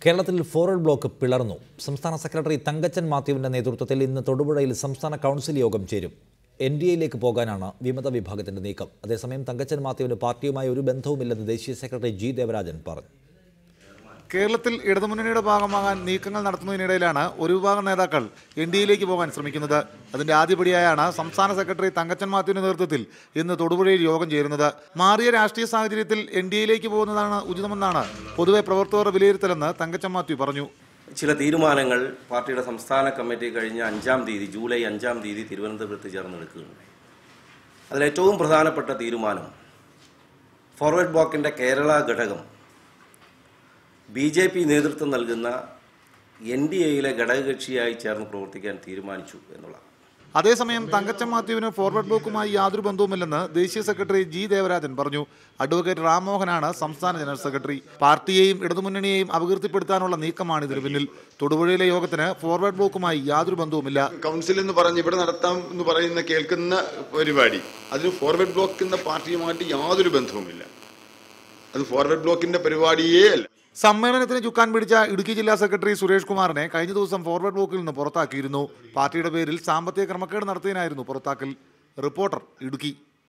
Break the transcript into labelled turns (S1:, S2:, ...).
S1: കേരളത്തിൽ forward block പിളർന്നു സംസ്ഥാന സെക്രട്ടറി തങ്കച്ചൻ മാത്യുവിന്റെ നേതൃത്വത്തിൽ ഇന്ന് തൊടുപുഴയിൽ സംസ്ഥാന കൗൺസിൽ യോഗം ചേരും എൻ ഡി എയിലേക്ക് പോകാനാണ് വിമത വിഭാഗത്തിന്റെ നീക്കം അതേസമയം തങ്കച്ചൻ മാത്യുവിന് പാർട്ടിയുമായി ഒരു ബന്ധവുമില്ലെന്ന് ദേശീയ സെക്രട്ടറി ജി ദേവരാജൻ പറഞ്ഞു
S2: കേരളത്തിൽ ഇടതുമുന്നണിയുടെ ഭാഗമാകാൻ നീക്കങ്ങൾ നടത്തുന്നതിനിടയിലാണ് ഒരു വിഭാഗം നേതാക്കൾ എൻ ഡി എയിലേക്ക് പോകാൻ ശ്രമിക്കുന്നത് അതിന്റെ ആദ്യപടിയായാണ് സംസ്ഥാന സെക്രട്ടറി തങ്കച്ചൻ മാത്യുവിന്റെ നേതൃത്വത്തിൽ ഇന്ന് തൊടുപുഴയിൽ യോഗം ചേരുന്നത് മാറിയ രാഷ്ട്രീയ സാഹചര്യത്തിൽ എൻ ഡി എയിലേക്ക് പോകുന്നതാണ് ഉചിതമെന്നാണ് പൊതുവെ പ്രവർത്തകരുടെ വിലയിരുത്തലെന്ന് തങ്കച്ചൻ മാത്യു പറഞ്ഞു
S3: ചില തീരുമാനങ്ങൾ പാർട്ടിയുടെ സംസ്ഥാന കമ്മിറ്റി കഴിഞ്ഞ അഞ്ചാം തീയതി ജൂലൈ അഞ്ചാം തീയതി തിരുവനന്തപുരത്ത് ചേർന്നെടുക്കുകയുണ്ടായി അതിലേറ്റവും പ്രധാനപ്പെട്ട തീരുമാനം ഫോർവേഡ് ബ്ലോക്കിൻ്റെ കേരള ഘടകം ബി ജെ പി നേതൃത്വം നൽകുന്ന എൻ ഡി എയിലെ ഘടകകക്ഷിയായി ചേർന്ന് പ്രവർത്തിക്കാൻ തീരുമാനിച്ചു എന്നുള്ളതാണ്
S2: അതേസമയം തങ്കച്ചൻ മാത്യുവിന് ഫോർവേഡ് ബ്ലോക്കുമായി യാതൊരു ബന്ധവുമില്ലെന്ന് ദേശീയ സെക്രട്ടറി ജി ദേവരാജൻ പറഞ്ഞു അഡ്വക്കേറ്റ് റാംമോഹനാണ് സംസ്ഥാന ജനറൽ സെക്രട്ടറി പാർട്ടിയെയും ഇടതുമുന്നണിയെയും അപകീർത്തിപ്പെടുത്താനുള്ള നീക്കമാണ് ഇതിന് പിന്നിൽ തൊടുപുഴയിലെ യോഗത്തിന് ഫോർവേഡ് ബ്ലോക്കുമായി യാതൊരു ബന്ധവുമില്ല
S4: കൗൺസിൽ എന്ന് പറഞ്ഞ് ഇവിടെ നടത്താം എന്ന് പറയുന്ന കേൾക്കുന്ന പരിപാടി അതിന് ഫോർവേഡ് ബ്ലോക്ക് എന്ന പാർട്ടിയുമായിട്ട് യാതൊരു ബന്ധവുമില്ല അത് ഫോർവേഡ് ബ്ലോക്കിന്റെ പരിപാടിയേ അല്ല
S2: സമ്മേളനത്തിന് ചുക്കാൻ പിടിച്ച ഇടുക്കി ജില്ലാ സെക്രട്ടറി സുരേഷ് കുമാറിനെ കഴിഞ്ഞ ദിവസം ഫോർവേഡ് ബ്ലോക്കിൽ നിന്ന് പുറത്താക്കിയിരുന്നു പാർട്ടിയുടെ പേരിൽ സാമ്പത്തിക ക്രമക്കേട് നടത്തിയതിനായിരുന്നു പുറത്താക്കൽ റിപ്പോർട്ടർ ഇടുക്കി